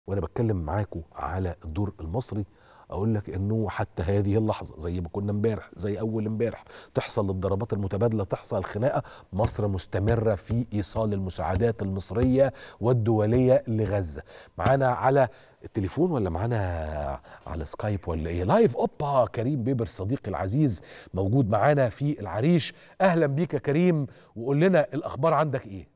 وانا بتكلم معاكم على الدور المصري اقول لك انه حتى هذه اللحظه زي ما كنا امبارح زي اول امبارح تحصل الضربات المتبادله تحصل الخناقه مصر مستمره في ايصال المساعدات المصريه والدوليه لغزه معانا على التليفون ولا معانا على سكايب ولا ايه لايف اوبا كريم بيبر صديقي العزيز موجود معانا في العريش اهلا بيك يا كريم وقول لنا الاخبار عندك ايه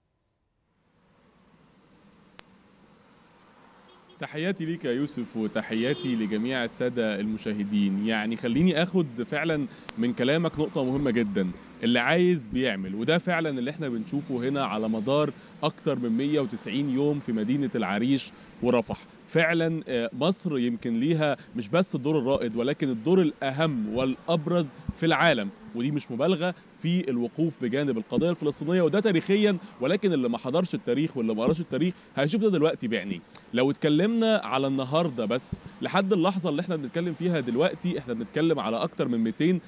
تحياتي ليك يا يوسف وتحياتي لجميع السادة المشاهدين يعني خليني اخد فعلا من كلامك نقطة مهمة جدا اللي عايز بيعمل وده فعلا اللي احنا بنشوفه هنا على مدار اكتر من 190 يوم في مدينة العريش ورفح فعلا مصر يمكن ليها مش بس الدور الرائد ولكن الدور الاهم والابرز في العالم ودي مش مبالغه في الوقوف بجانب القضيه الفلسطينيه وده تاريخيا ولكن اللي ما حضرش التاريخ واللي ما قراش التاريخ هيشوف ده دلوقتي بعينيه لو اتكلمنا على النهارده بس لحد اللحظه اللي احنا بنتكلم فيها دلوقتي احنا بنتكلم على اكتر من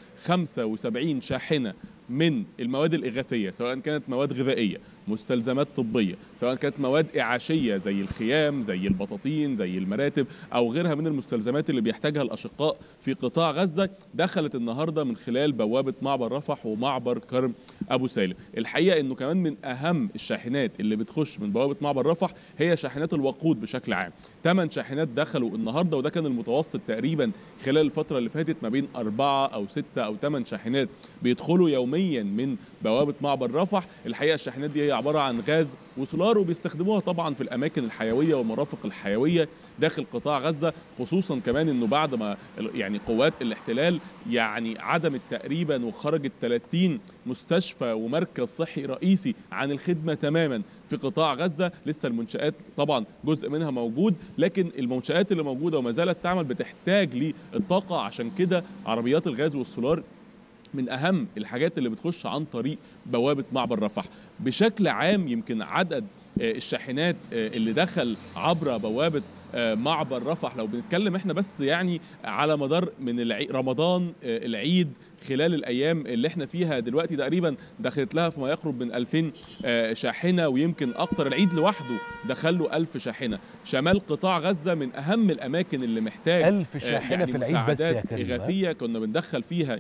275 شاحنه من المواد الإغاثية سواء كانت مواد غذائية مستلزمات طبية سواء كانت مواد إعاشية زي الخيام زي البطاطين زي المراتب أو غيرها من المستلزمات اللي بيحتاجها الأشقاء في قطاع غزة دخلت النهاردة من خلال بوابة معبر رفح ومعبر كرم أبو سالم الحقيقة أنه كمان من أهم الشاحنات اللي بتخش من بوابة معبر رفح هي شاحنات الوقود بشكل عام ثمان شاحنات دخلوا النهاردة وده كان المتوسط تقريبا خلال الفترة اللي فاتت ما بين أربعة أو ستة أو ثمان شاحنات بيدخلوا يوميا يوميا من بوابه معبر رفح الحقيقه الشاحنات دي هي عباره عن غاز وسولار وبيستخدموها طبعا في الاماكن الحيويه والمرافق الحيويه داخل قطاع غزه خصوصا كمان انه بعد ما يعني قوات الاحتلال يعني عدمت تقريبا وخرجت 30 مستشفى ومركز صحي رئيسي عن الخدمه تماما في قطاع غزه لسه المنشات طبعا جزء منها موجود لكن المنشات اللي موجوده وما زالت تعمل بتحتاج للطاقه عشان كده عربيات الغاز والسولار من اهم الحاجات اللي بتخش عن طريق بوابه معبر رفح بشكل عام يمكن عدد الشاحنات اللي دخل عبر بوابه معبر رفح لو بنتكلم احنا بس يعني على مدار من العي... رمضان العيد خلال الايام اللي احنا فيها دلوقتي تقريبا دخلت لها فيما يقرب من 2000 شاحنه ويمكن اكتر العيد لوحده دخل له 1000 شاحنه شمال قطاع غزه من اهم الاماكن اللي محتاج 1000 شاحنه يعني في العيد بس يا كريم اغاثيه كنا بندخل فيها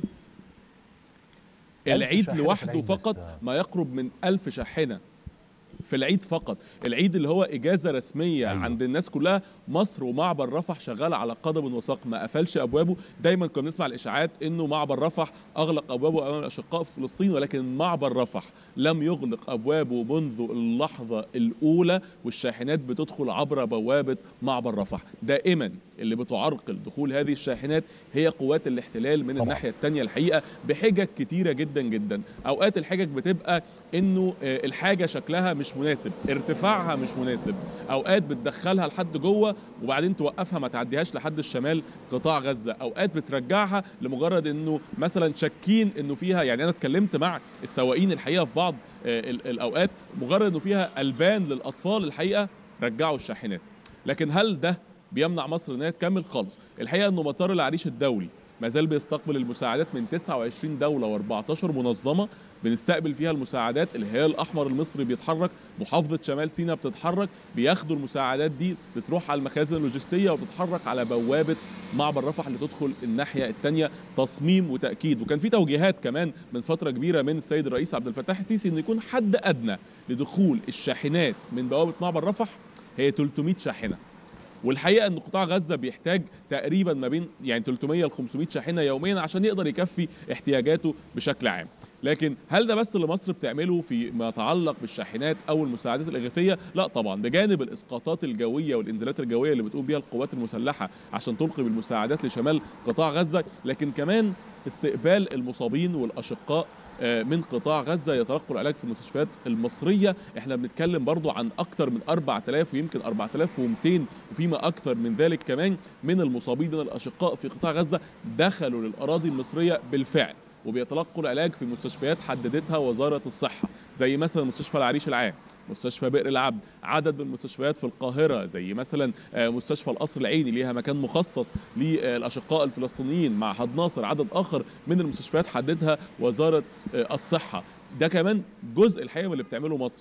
العيد لوحده فقط ما يقرب من ألف شاحنة في العيد فقط العيد اللي هو إجازة رسمية أيوه. عند الناس كلها مصر ومعبر رفح شغال على قدم وساق ما قفلش أبوابه دايما كنا بنسمع الإشاعات إنه معبر رفح أغلق أبوابه أمام الأشقاء في فلسطين ولكن معبر رفح لم يغلق أبوابه منذ اللحظة الأولى والشاحنات بتدخل عبر بوابة معبر رفح دائما اللي بتعرقل دخول هذه الشاحنات هي قوات الاحتلال من طبعا. الناحيه الثانيه الحقيقه بحجج كتيره جدا جدا اوقات الحجج بتبقى انه الحاجه شكلها مش مناسب ارتفاعها مش مناسب اوقات بتدخلها لحد جوه وبعدين توقفها ما تعديهاش لحد الشمال قطاع غزه اوقات بترجعها لمجرد انه مثلا شاكين انه فيها يعني انا اتكلمت مع السواقين الحقيقه في بعض الاوقات مجرد انه فيها البان للاطفال الحقيقه رجعوا الشاحنات لكن هل ده بيمنع مصر ان هي تكمل خالص الحقيقه انه مطار العريش الدولي ما زال بيستقبل المساعدات من 29 دوله و14 منظمه بنستقبل فيها المساعدات الهلال الاحمر المصري بيتحرك محافظه شمال سيناء بتتحرك بياخدوا المساعدات دي بتروح على المخازن اللوجستيه وبتتحرك على بوابه معبر رفح اللي تدخل الناحيه الثانيه تصميم وتاكيد وكان في توجيهات كمان من فتره كبيره من السيد الرئيس عبد الفتاح السيسي انه يكون حد ادنى لدخول الشاحنات من بوابه معبر رفح هي 300 شاحنه والحقيقه ان قطاع غزه بيحتاج تقريبا ما بين يعني 300 ل 500 شاحنه يوميا عشان يقدر يكفي احتياجاته بشكل عام لكن هل ده بس اللي مصر بتعمله فيما يتعلق بالشاحنات او المساعدات الاغاثيه لا طبعا بجانب الاسقاطات الجويه والانزالات الجويه اللي بتقوم بيها القوات المسلحه عشان تلقي بالمساعدات لشمال قطاع غزه لكن كمان استقبال المصابين والاشقاء من قطاع غزه يتلقوا العلاج في المستشفيات المصريه احنا بنتكلم برضو عن اكثر من 4000 ويمكن 4200 وفيما اكثر من ذلك كمان من المصابين من الاشقاء في قطاع غزه دخلوا للاراضي المصريه بالفعل وبيتلقوا العلاج في مستشفيات حددتها وزاره الصحه زي مثلا مستشفى العريش العام مستشفى بئر العبد عدد من المستشفيات في القاهرة زي مثلا مستشفى القصر العيني ليها مكان مخصص للأشقاء الفلسطينيين معهد ناصر عدد آخر من المستشفيات حددها وزارة الصحة ده كمان جزء الحقيقة من اللي بتعمله مصر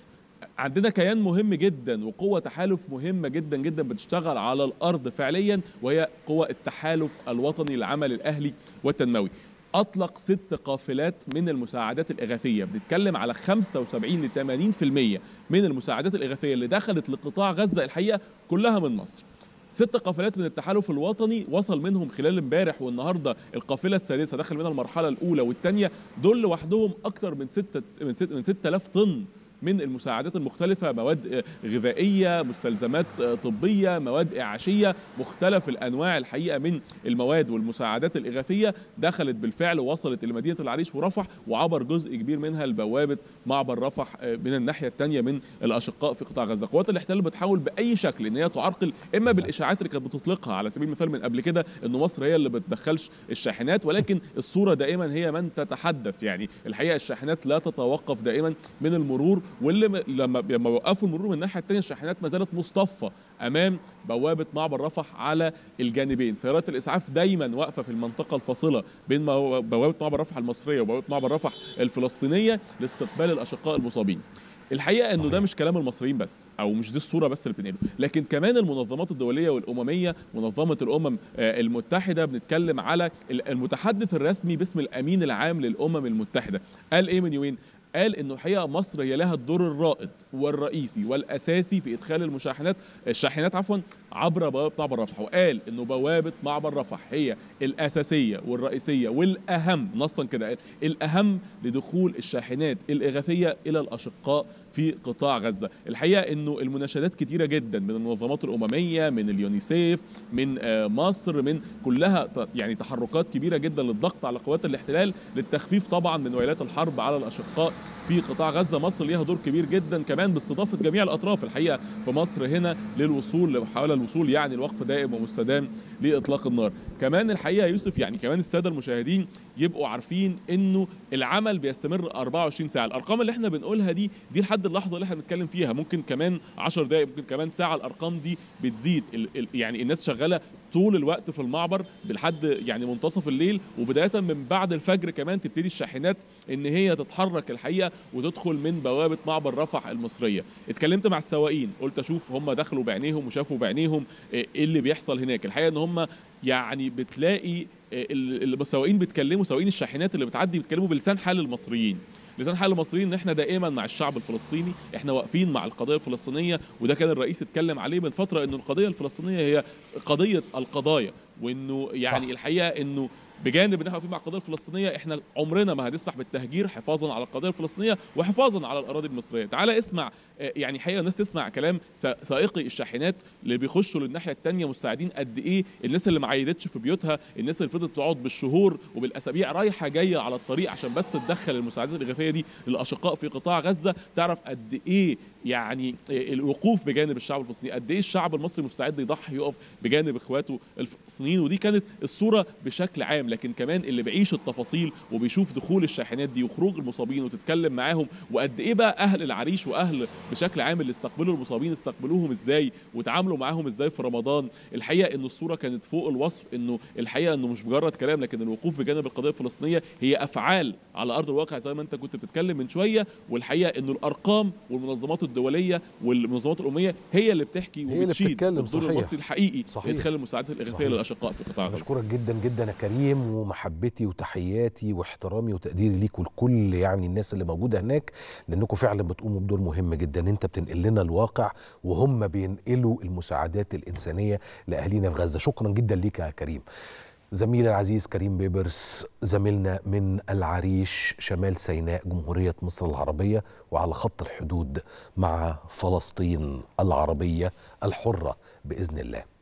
عندنا كيان مهم جدا وقوة تحالف مهمة جدا جدا بتشتغل على الأرض فعليا وهي قوة التحالف الوطني للعمل الأهلي والتنموي أطلق ست قافلات من المساعدات الإغاثية بنتكلم على 75 ل 80% من المساعدات الإغاثية اللي دخلت لقطاع غزة الحقيقة كلها من مصر ست قافلات من التحالف الوطني وصل منهم خلال امبارح والنهارده القافله السادسه دخل منها المرحله الاولى والثانيه دول لوحدهم اكثر من 6 من 6 من 6000 طن من المساعدات المختلفة مواد غذائية مستلزمات طبية مواد إعاشية مختلف الأنواع الحقيقة من المواد والمساعدات الإغاثية دخلت بالفعل ووصلت لمدينة العريش ورفح وعبر جزء كبير منها لبوابة معبر رفح من الناحية الثانية من الأشقاء في قطاع غزة قوات الاحتلال بتحاول بأي شكل إن هي تعرقل إما بالإشاعات اللي كانت بتطلقها على سبيل المثال من قبل كده إن مصر هي اللي بتدخلش الشاحنات ولكن الصورة دائما هي من تتحدث يعني الحقيقة الشاحنات لا تتوقف دائما من المرور واللي م- لما لما وقفوا المرور من الناحيه الثانيه الشاحنات ما زالت مصطفى امام بوابه معبر رفح على الجانبين سيارات الاسعاف دايما واقفه في المنطقه الفاصله بين مو- بوابه معبر رفح المصريه وبوابه معبر رفح الفلسطينيه لاستقبال الاشقاء المصابين الحقيقه انه ده مش كلام المصريين بس او مش دي الصوره بس اللي بتنقله لكن كمان المنظمات الدوليه والامميه منظمه الامم آه، المتحده بنتكلم على ال- المتحدث الرسمي باسم الامين العام للامم المتحده قال ايه من يومين قال انه الحقيقه مصر هي لها الدور الرائد والرئيسي والاساسي في ادخال المشاحنات الشاحنات عفوا عبر بوابه معبر رفح وقال انه بوابه معبر رفح هي الاساسيه والرئيسيه والاهم نصا كده قال الاهم لدخول الشاحنات الاغاثيه الى الاشقاء في قطاع غزه الحقيقه انه المناشدات كتيره جدا من المنظمات الامميه من اليونيسيف من آه، مصر من كلها ت- يعني تحركات كبيره جدا للضغط على قوات الاحتلال للتخفيف طبعا من ويلات الحرب على الاشقاء في قطاع غزه مصر ليها دور كبير جدا كمان باستضافه جميع الاطراف الحقيقه في مصر هنا للوصول لمحاوله الوصول يعني الوقف دائم ومستدام لاطلاق النار كمان الحقيقه يوسف يعني كمان الساده المشاهدين يبقوا عارفين انه العمل بيستمر 24 ساعه الارقام اللي احنا بنقولها دي دي لحد اللحظه اللي احنا بنتكلم فيها ممكن كمان 10 دقائق ممكن كمان ساعه الارقام دي بتزيد ال ال يعني الناس شغاله طول الوقت في المعبر لحد يعني منتصف الليل وبدايه من بعد الفجر كمان تبتدي الشاحنات ان هي تتحرك الحقيقه وتدخل من بوابه معبر رفح المصريه اتكلمت مع السواقين قلت اشوف هم دخلوا بعينيهم وشافوا بعينيهم ايه اللي بيحصل هناك الحقيقه ان هم يعني بتلاقي ال- السواقين بيتكلموا سواقين الشاحنات اللي بتعدي بيتكلموا بلسان حال المصريين لسان حال المصريين ان احنا دائما مع الشعب الفلسطيني احنا واقفين مع القضيه الفلسطينيه وده كان الرئيس اتكلم عليه من فتره انه القضيه الفلسطينيه هي قضيه القضايا وانه يعني صح. الحقيقه انه بجانب ان احنا واقفين مع القضيه الفلسطينيه احنا عمرنا ما هنسمح بالتهجير حفاظا على القضيه الفلسطينيه وحفاظا على الاراضي المصريه تعال اسمع آه، يعني حقيقه الناس تسمع كلام سا- سائقي الشاحنات اللي بيخشوا للناحيه الثانيه مستعدين قد ايه الناس اللي ما عيدتش في بيوتها الناس اللي فضلت تقعد بالشهور وبالاسابيع رايحه جايه على الطريق عشان بس تدخل المساعدات الاغاثيه دي للاشقاء في قطاع غزه تعرف قد ايه يعني آه، الوقوف بجانب الشعب الفلسطيني قد ايه الشعب المصري مستعد يضحي يقف بجانب اخواته الفلسطينيين ودي كانت الصوره بشكل عام لكن كمان اللي بيعيش التفاصيل وبيشوف دخول الشاحنات دي وخروج المصابين وتتكلم معاهم وقد ايه بقى اهل العريش واهل بشكل عام اللي استقبلوا المصابين استقبلوهم ازاي وتعاملوا معاهم ازاي في رمضان الحقيقه ان الصوره كانت فوق الوصف انه الحقيقه انه مش مجرد كلام لكن الوقوف بجانب القضيه الفلسطينيه هي افعال على ارض الواقع زي ما انت كنت بتتكلم من شويه والحقيقه انه الارقام والمنظمات الدوليه والمنظمات الامميه هي اللي بتحكي اللي وبتشيد بتتكلم، بالدور صحيح. المصري الحقيقي صحيح. لادخال المساعدات الاغاثيه صحيح. للاشقاء في قطاع غزه بشكرك جدا جدا يا كريم ومحبتي وتحياتي واحترامي وتقديري ليك ولكل يعني الناس اللي موجوده هناك لانكم فعلا بتقوموا بدور مهم جدا انت بتنقل لنا الواقع وهم بينقلوا المساعدات الانسانيه لاهالينا في غزه شكرا جدا ليك يا كريم زميلي العزيز كريم بيبرس زميلنا من العريش شمال سيناء جمهورية مصر العربية وعلى خط الحدود مع فلسطين العربية الحرة بإذن الله